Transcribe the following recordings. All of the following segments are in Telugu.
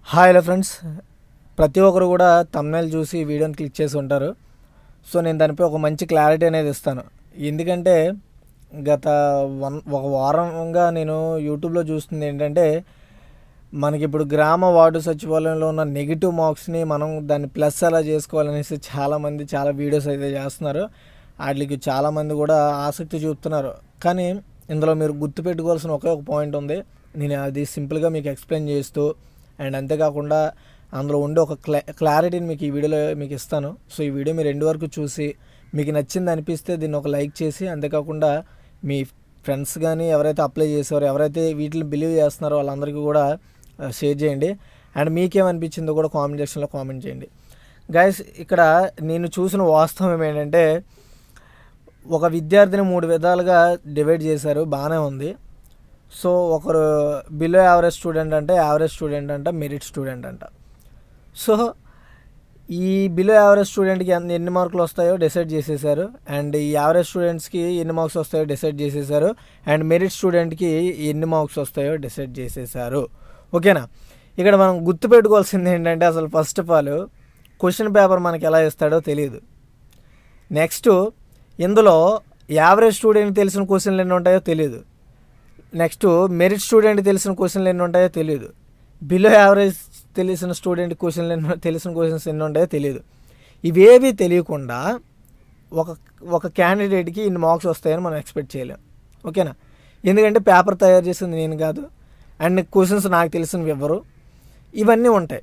హాయ్ హలో ఫ్రెండ్స్ ప్రతి ఒక్కరు కూడా తమ్నైల్ చూసి ఈ వీడియోని క్లిక్ చేసి ఉంటారు సో నేను దానిపై ఒక మంచి క్లారిటీ అనేది ఇస్తాను ఎందుకంటే గత వన్ ఒక వారంగా నేను యూట్యూబ్లో చూస్తుంది ఏంటంటే మనకి ఇప్పుడు గ్రామ వార్డు సచివాలయంలో ఉన్న నెగిటివ్ మార్క్స్ని మనం దాన్ని ప్లస్ ఎలా చేసుకోవాలనేసి చాలామంది చాలా వీడియోస్ అయితే చేస్తున్నారు వాటికి చాలామంది కూడా ఆసక్తి చూపుతున్నారు కానీ ఇందులో మీరు గుర్తుపెట్టుకోవాల్సిన ఒకే ఒక పాయింట్ ఉంది నేను అది సింపుల్గా మీకు ఎక్స్ప్లెయిన్ చేస్తూ అండ్ అంతేకాకుండా అందులో ఉండే ఒక క్లా క్లారిటీని మీకు ఈ వీడియోలో మీకు ఇస్తాను సో ఈ వీడియో మీరు ఎండ్ వరకు చూసి మీకు నచ్చింది అనిపిస్తే దీన్ని ఒక లైక్ చేసి అంతేకాకుండా మీ ఫ్రెండ్స్ కానీ ఎవరైతే అప్లై చేసారో ఎవరైతే వీటిని బిలీవ్ చేస్తున్నారో వాళ్ళందరికీ కూడా షేర్ చేయండి అండ్ మీకేమనిపించిందో కూడా కామెంట్ సెక్షన్లో కామెంట్ చేయండి గైస్ ఇక్కడ నేను చూసిన వాస్తవం ఏంటంటే ఒక విద్యార్థిని మూడు విధాలుగా డివైడ్ చేశారు బాగానే ఉంది సో ఒకరు బిలో యావరేజ్ స్టూడెంట్ అంటే యావరేజ్ స్టూడెంట్ అంట మెరిట్ స్టూడెంట్ అంట సో ఈ బిలో యావరేజ్ స్టూడెంట్కి ఎన్ని ఎన్ని మార్కులు వస్తాయో డిసైడ్ చేసేసారు అండ్ ఈ యావరేజ్ స్టూడెంట్స్కి ఎన్ని మార్క్స్ వస్తాయో డిసైడ్ చేసేసారు అండ్ మెరిట్ స్టూడెంట్కి ఎన్ని మార్క్స్ వస్తాయో డిసైడ్ చేసేసారు ఓకేనా ఇక్కడ మనం గుర్తుపెట్టుకోవాల్సింది ఏంటంటే అసలు first of all question paper మనకి ఎలా ఇస్తాడో తెలియదు నెక్స్ట్ ఇందులో యావరేజ్ స్టూడెంట్కి తెలిసిన క్వశ్చన్లు ఎన్ని ఉంటాయో తెలియదు నెక్స్ట్ మెరిట్ స్టూడెంట్ తెలిసిన క్వశ్చన్లు ఎన్ని ఉంటాయో తెలియదు బిలో యావరేజ్ తెలిసిన స్టూడెంట్ క్వశ్చన్లు ఎన్ని తెలిసిన క్వశ్చన్స్ ఎన్ని ఉంటాయో తెలియదు ఇవేవి తెలియకుండా ఒక ఒక క్యాండిడేట్కి ఇన్ని మార్క్స్ వస్తాయని మనం ఎక్స్పెక్ట్ చేయలేం ఓకేనా ఎందుకంటే పేపర్ తయారు చేసింది నేను కాదు అండ్ క్వశ్చన్స్ నాకు తెలిసినవి ఎవరు ఇవన్నీ ఉంటాయి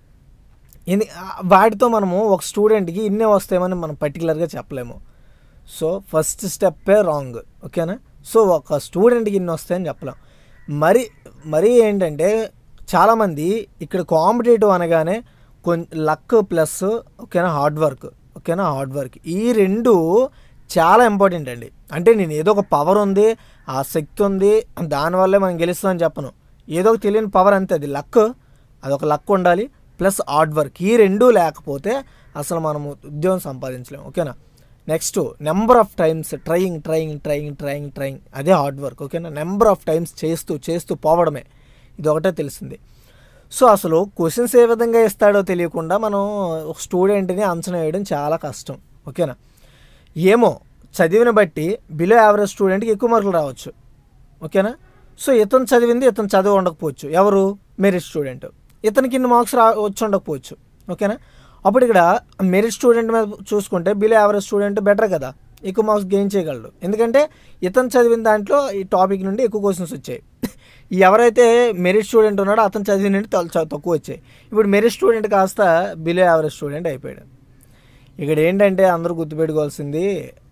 ఎందు వాటితో మనము ఒక స్టూడెంట్కి ఇన్నే వస్తాయమని మనం పర్టికులర్గా చెప్పలేము సో ఫస్ట్ స్టెప్పే రాంగ్ ఓకేనా సో ఒక స్టూడెంట్కి ఇన్ని వస్తాయని చెప్పలేం మరి మరి ఏంటంటే చాలామంది ఇక్కడ కాంపిటేటివ్ అనగానే కొంచెం లక్ ప్లస్ ఓకేనా హార్డ్ వర్క్ ఓకేనా హార్డ్ వర్క్ ఈ రెండు చాలా ఇంపార్టెంట్ అండి అంటే నేను ఏదో ఒక పవర్ ఉంది ఆ శక్తి ఉంది దానివల్లే మనం గెలుస్తామని చెప్పను ఏదో ఒక తెలియని పవర్ అంతే అది లక్ అదొక లక్ ఉండాలి ప్లస్ హార్డ్ వర్క్ ఈ రెండు లేకపోతే అసలు మనము ఉద్యోగం సంపాదించలేము ఓకేనా next number of times trying trying trying trying trying అదే హార్డ్ వర్క్ ఓకేనా నెంబర్ ఆఫ్ టైమ్స్ చేస్తూ చేస్తూ పోవడమే ఇది ఒకటే తెలిసింది సో అసలు క్వశ్చన్స్ ఏ విధంగా ఇస్తాడో తెలియకుండా మనం ఒక స్టూడెంట్ని అంచనా వేయడం చాలా కష్టం ఓకేనా ఏమో చదివిన బట్టి బిలో యావరేజ్ స్టూడెంట్కి ఎక్కువ మార్కులు రావచ్చు ఓకేనా సో ఇతను చదివింది ఇతను చదివి ఉండకపోవచ్చు ఎవరు మెరిట్ స్టూడెంట్ ఇతనికి ఇన్ని మార్క్స్ రా వచ్చి ఉండకపోవచ్చు ఓకేనా అప్పుడు ఇక్కడ మెరిట్ స్టూడెంట్ మీద చూసుకుంటే బిలో యావరేజ్ స్టూడెంట్ బెటర్ కదా ఎక్కువ మార్క్స్ గెయిన్ చేయగలడు ఎందుకంటే ఇతను చదివిన దాంట్లో ఈ టాపిక్ నుండి ఎక్కువ క్వశ్చన్స్ వచ్చాయి ఎవరైతే మెరిట్ స్టూడెంట్ ఉన్నాడో అతను చదివిన నుండి తక్కువ వచ్చాయి ఇప్పుడు మెరిట్ స్టూడెంట్ కాస్త బిలో యావరేజ్ స్టూడెంట్ అయిపోయాడు ఇక్కడ ఏంటంటే అందరూ గుర్తుపెట్టుకోవాల్సింది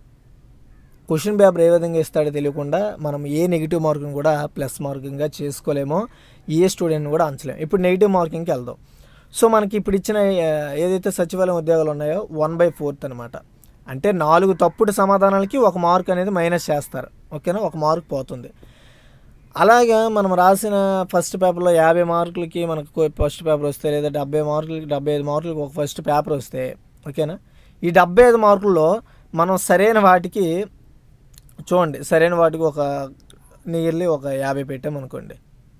క్వశ్చన్ పేపర్ ఏ విధంగా ఇస్తాడో తెలియకుండా మనం ఏ నెగిటివ్ మార్కింగ్ కూడా ప్లస్ మార్కింగ్గా చేసుకోలేమో ఏ స్టూడెంట్ కూడా అంచలేము ఇప్పుడు నెగిటివ్ మార్కింగ్కి వెళ్దాం సో మనకి ఇప్పుడు ఇచ్చిన ఏదైతే సచివాలయం ఉద్యోగాలు ఉన్నాయో వన్ బై ఫోర్త్ అనమాట అంటే నాలుగు తప్పుడు సమాధానాలకి ఒక మార్క్ అనేది మైనస్ చేస్తారు ఓకేనా ఒక మార్క్ పోతుంది అలాగే మనం రాసిన ఫస్ట్ పేపర్లో యాభై మార్కులకి మనకు ఫస్ట్ పేపర్ వస్తే లేదా డెబ్బై మార్కులకి డెబ్బై ఐదు మార్కులకి ఒక ఫస్ట్ పేపర్ వస్తే ఓకేనా ఈ డెబ్బై ఐదు మార్కుల్లో మనం సరైన వాటికి చూడండి సరైన వాటికి ఒక నియర్లీ ఒక యాభై పెట్టామనుకోండి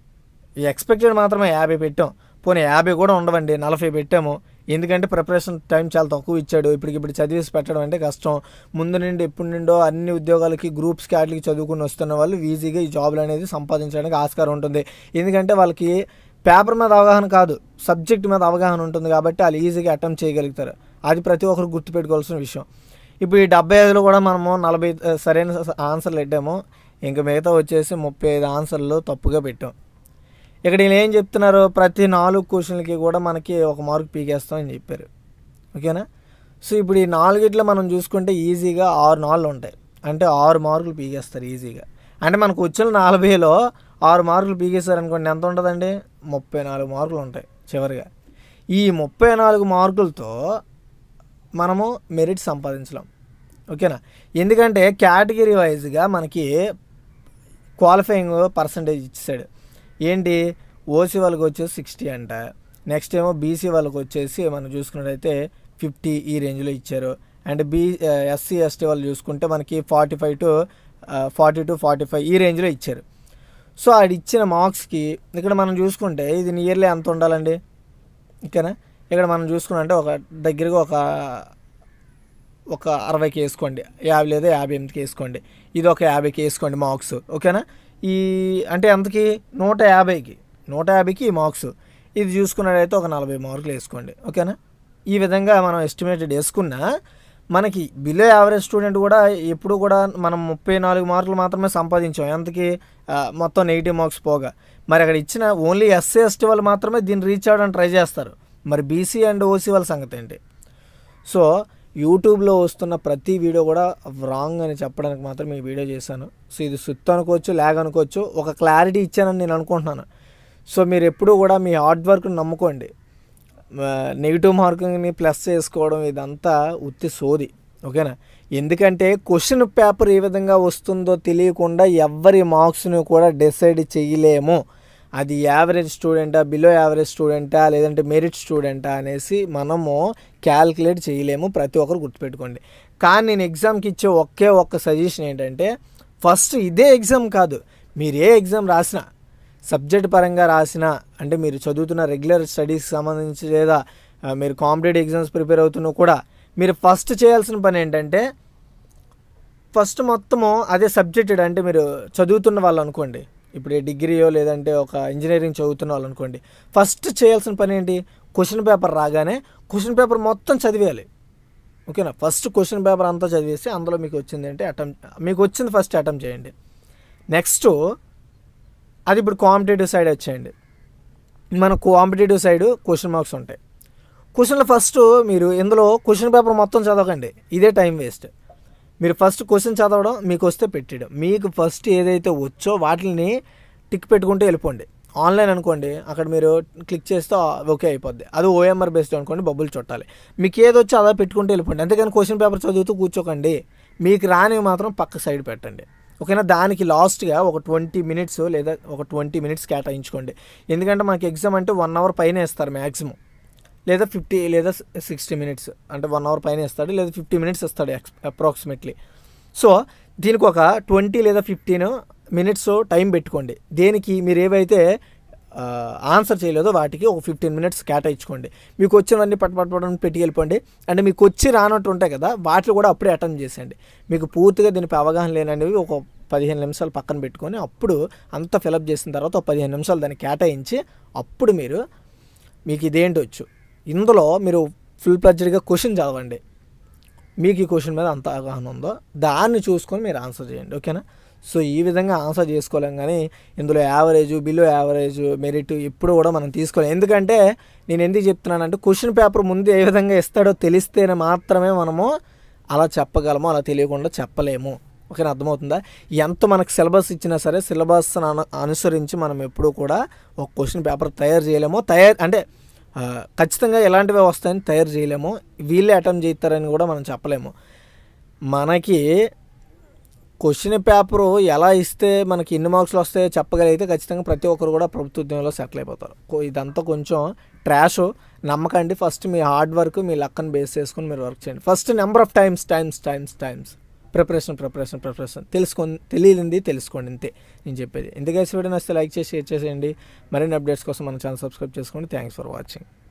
ఈ ఎక్స్పెక్టెడ్ మాత్రమే యాభై పెట్టాం పోనీ యాభై కూడా ఉండవండి నలభై పెట్టాము ఎందుకంటే ప్రిపరేషన్ టైం చాలా తక్కువ ఇచ్చాడు ఇప్పటికి ఇప్పుడు చదివేసి పెట్టడం అంటే కష్టం ముందు నుండి ఎప్పటి నుండో అన్ని ఉద్యోగాలకి గ్రూప్స్కి వాటికి చదువుకుని వస్తున్న వాళ్ళు ఈజీగా ఈ జాబ్లు అనేది సంపాదించడానికి ఆస్కారం ఉంటుంది ఎందుకంటే వాళ్ళకి పేపర్ మీద అవగాహన కాదు సబ్జెక్ట్ మీద అవగాహన ఉంటుంది కాబట్టి వాళ్ళు ఈజీగా అటెంప్ట్ చేయగలుగుతారు అది ప్రతి ఒక్కరు గుర్తుపెట్టుకోవాల్సిన విషయం ఇప్పుడు ఈ డెబ్బై ఐదులో కూడా మనము నలభై సరైన ఆన్సర్లు పెట్టాము ఇంకా మిగతా వచ్చేసి ముప్పై ఐదు ఆన్సర్లు తప్పుగా పెట్టాం ఇక్కడ వీళ్ళు ఏం చెప్తున్నారు ప్రతి నాలుగు క్వశ్చన్లకి కూడా మనకి ఒక మార్క్ పీకేస్తాం అని చెప్పారు ఓకేనా సో ఇప్పుడు ఈ నాలుగిట్లో మనం చూసుకుంటే ఈజీగా ఆరు నాలుగు ఉంటాయి అంటే ఆరు మార్కులు పీకేస్తారు ఈజీగా అంటే మనకు వచ్చిన నలభైలో ఆరు మార్కులు పీకేస్తారు అనుకోండి ఎంత ఉంటుందండి ముప్పై నాలుగు మార్కులు ఉంటాయి చివరిగా ఈ ముప్పై నాలుగు మార్కులతో మనము మెరిట్ సంపాదించలేం ఓకేనా ఎందుకంటే కేటగిరీ వైజ్గా మనకి క్వాలిఫైయింగ్ పర్సంటేజ్ ఇచ్చాడు ఏంటి ఓసీ వాళ్ళకి వచ్చేసి సిక్స్టీ అంట నెక్స్ట్ ఏమో బీసీ వాళ్ళకి వచ్చేసి మనం చూసుకున్నట్టయితే ఫిఫ్టీ ఈ రేంజ్లో ఇచ్చారు అండ్ బీ ఎస్సీ ఎస్టీ వాళ్ళు చూసుకుంటే మనకి forty five to forty two forty five ఈ రేంజ్లో ఇచ్చారు సో ఆడు ఇచ్చిన మార్క్స్కి ఇక్కడ మనం చూసుకుంటే ఇది నియర్లీ ఎంత ఉండాలండి ఓకేనా ఇక్కడ మనం చూసుకున్నంటే ఒక దగ్గరగా ఒక ఒక అరవైకి వేసుకోండి యాభై లేదా యాభై ఎనిమిదికి వేసుకోండి ఇది ఒక యాభైకి వేసుకోండి మార్క్స్ ఓకేనా ఈ అంటే ఎంతకి నూట యాభైకి నూట యాభైకి ఈ మార్క్స్ ఇది చూసుకున్నట్టయితే ఒక నలభై మార్కులు వేసుకోండి ఓకేనా ఈ విధంగా మనం ఎస్టిమేటెడ్ వేసుకున్నా మనకి బిలో యావరేజ్ స్టూడెంట్ కూడా ఎప్పుడు కూడా మనం ముప్పై నాలుగు మార్కులు మాత్రమే సంపాదించాం ఎంతకి ఆ, మొత్తం నెగిటివ్ మార్క్స్ పోగా మరి అక్కడ ఇచ్చిన ఓన్లీ ఎస్సీ ఎస్టీ వాళ్ళు మాత్రమే దీన్ని రీచ్ అవ్వడానికి ట్రై చేస్తారు మరి బీసీ అండ్ ఓసీ వాళ్ళ సంగతి ఏంటి సో యూట్యూబ్లో వస్తున్న ప్రతి వీడియో కూడా రాంగ్ అని చెప్పడానికి మాత్రం ఈ వీడియో చేశాను సో ఇది సుత్తు అనుకోవచ్చు ల్యాగ్ అనుకోవచ్చు ఒక క్లారిటీ ఇచ్చానని నేను అనుకుంటున్నాను సో మీరు ఎప్పుడూ కూడా మీ హార్డ్ వర్క్ని నమ్ముకోండి నెగిటివ్ మార్కింగ్ని ప్లస్ చేసుకోవడం ఇదంతా ఉత్తి సోది ఓకేనా ఎందుకంటే క్వశ్చన్ పేపర్ ఏ విధంగా వస్తుందో తెలియకుండా ఎవరి మార్క్స్ని కూడా డిసైడ్ చేయలేము అది యావరేజ్ స్టూడెంటా బిలో యావరేజ్ స్టూడెంటా లేదంటే మెరిట్ స్టూడెంటా అనేసి మనము క్యాల్కులేట్ చేయలేము ప్రతి ఒక్కరు గుర్తుపెట్టుకోండి కానీ నేను ఎగ్జామ్కి ఇచ్చే ఒకే ఒక్క సజెషన్ ఏంటంటే ఫస్ట్ ఇదే ఎగ్జామ్ కాదు మీరు ఏ ఎగ్జామ్ రాసినా సబ్జెక్ట్ పరంగా రాసిన అంటే మీరు చదువుతున్న రెగ్యులర్ స్టడీస్కి సంబంధించి లేదా ఆ, మీరు కాంపిటేటివ్ ఎగ్జామ్స్ ప్రిపేర్ అవుతున్నా కూడా మీరు ఫస్ట్ చేయాల్సిన పని ఏంటంటే ఫస్ట్ మొత్తము అదే సబ్జెక్టెడ్ అంటే మీరు చదువుతున్న వాళ్ళు అనుకోండి ఇప్పుడు ఏ డిగ్రీయో లేదంటే ఒక ఇంజనీరింగ్ చదువుతున్న వాళ్ళు అనుకోండి ఫస్ట్ చేయాల్సిన పని ఏంటి క్వశ్చన్ పేపర్ రాగానే క్వశ్చన్ పేపర్ మొత్తం చదివేయాలి ఓకేనా ఫస్ట్ క్వశ్చన్ పేపర్ అంతా చదివేసి అందులో మీకు వచ్చింది అంటే అటెంప్ట్ మీకు వచ్చింది ఫస్ట్ అటెంప్ట్ చేయండి నెక్స్ట్ అది ఇప్పుడు కాంపిటేటివ్ సైడ్ వచ్చేయండి మన కాంపిటేటివ్ సైడ్ క్వశ్చన్ మార్క్స్ ఉంటాయి క్వశ్చన్లో ఫస్ట్ మీరు ఇందులో క్వశ్చన్ పేపర్ మొత్తం చదవకండి ఇదే టైం వేస్ట్ మీరు ఫస్ట్ క్వశ్చన్ చదవడం మీకు వస్తే పెట్టేయడం మీకు ఫస్ట్ ఏదైతే వచ్చో వాటిని టిక్ పెట్టుకుంటూ వెళ్ళిపోండి ఆన్లైన్ అనుకోండి అక్కడ మీరు క్లిక్ చేస్తే ఓకే అయిపోద్ది అది ఓఎంఆర్ బేస్డ్ అనుకోండి బబ్బులు చుట్టాలి మీకు ఏది వచ్చో అలా పెట్టుకుంటూ వెళ్ళిపోండి అంతేకాని క్వశ్చన్ పేపర్ చదువుతూ కూర్చోకండి మీకు రానివి మాత్రం పక్క సైడ్ పెట్టండి ఓకేనా దానికి లాస్ట్గా ఒక ట్వంటీ మినిట్స్ లేదా ఒక ట్వంటీ మినిట్స్ కేటాయించుకోండి ఎందుకంటే మనకి ఎగ్జామ్ అంటే వన్ అవర్ పైన ఇస్తారు మ్యాక్సిమం లేదా ఫిఫ్టీ లేదా సిక్స్టీ మినిట్స్ అంటే వన్ అవర్ పైన ఇస్తాడు లేదా ఫిఫ్టీ మినిట్స్ ఇస్తాడు అప్రాక్సిమేట్లీ సో దీనికి ఒక ట్వంటీ లేదా ఫిఫ్టీన్ మినిట్స్ టైం పెట్టుకోండి దేనికి మీరు ఏవైతే ఆన్సర్ చేయలేదో వాటికి ఒక ఫిఫ్టీన్ మినిట్స్ కేటాయించుకోండి మీకు వచ్చినవన్నీ పట్ పట్ పట్ అని పెట్టి వెళ్ళిపోండి అంటే మీకు వచ్చి రానట్టు ఉంటాయి కదా వాటిని కూడా అప్పుడే అటెండ్ చేసేయండి మీకు పూర్తిగా దీనిపై అవగాహన లేననేవి ఒక పదిహేను నిమిషాలు పక్కన పెట్టుకొని అప్పుడు అంతా ఫిలప్ చేసిన తర్వాత ఒక పదిహేను నిమిషాలు దాన్ని కేటాయించి అప్పుడు మీరు మీకు ఇదేంటి వచ్చు ఇందులో మీరు ఫుల్ ప్లజ్డ్గా క్వశ్చన్ చదవండి మీకు ఈ క్వశ్చన్ మీద అంత అవగాహన ఉందో దాన్ని చూసుకొని మీరు ఆన్సర్ చేయండి ఓకేనా సో ఈ విధంగా ఆన్సర్ చేసుకోలేం కానీ ఇందులో యావరేజ్ బిలో యావరేజ్ మెరిట్ ఇప్పుడు కూడా మనం తీసుకోలేం ఎందుకంటే నేను ఎందుకు చెప్తున్నానంటే క్వశ్చన్ పేపర్ ముందు ఏ విధంగా ఇస్తాడో తెలిస్తేనే మాత్రమే మనము అలా చెప్పగలము అలా తెలియకుండా చెప్పలేము ఓకేనా అర్థమవుతుందా ఎంత మనకు సిలబస్ ఇచ్చినా సరే సిలబస్ అను అనుసరించి మనం ఎప్పుడూ కూడా ఒక క్వశ్చన్ పేపర్ తయారు చేయలేము తయారు అంటే ఆ, ఖచ్చితంగా ఎలాంటివి వస్తాయని తయారు చేయలేము వీళ్ళే అటెంప్ట్ చేస్తారని కూడా మనం చెప్పలేము మనకి క్వశ్చన్ పేపరు ఎలా ఇస్తే మనకి ఎన్ని మార్క్స్లు వస్తాయో చెప్పగలిగితే ఖచ్చితంగా ప్రతి ఒక్కరు కూడా ప్రభుత్వ ఉద్యోగంలో సెటిల్ అయిపోతారు కొ- ఇదంతా కొంచెం ట్రాష్ నమ్మకండి ఫస్ట్ మీ హార్డ్ వర్క్ మీ లక్కను బేస్ చేసుకొని మీరు వర్క్ చేయండి first number of times times times times preparation preparation preparation తెలుసుకొని తెలియనింది తెలుసుకోండి అంతే నేను చెప్పేది ఎందుకైతే వీడియో నచ్చితే లైక్ చేసి షేర్ చేసేయండి మరిన్ని అప్డేట్స్ కోసం మన ఛానల్ సబ్స్క్రైబ్ చేసుకోండి థ్యాంక్స్ ఫర్ వాచింగ్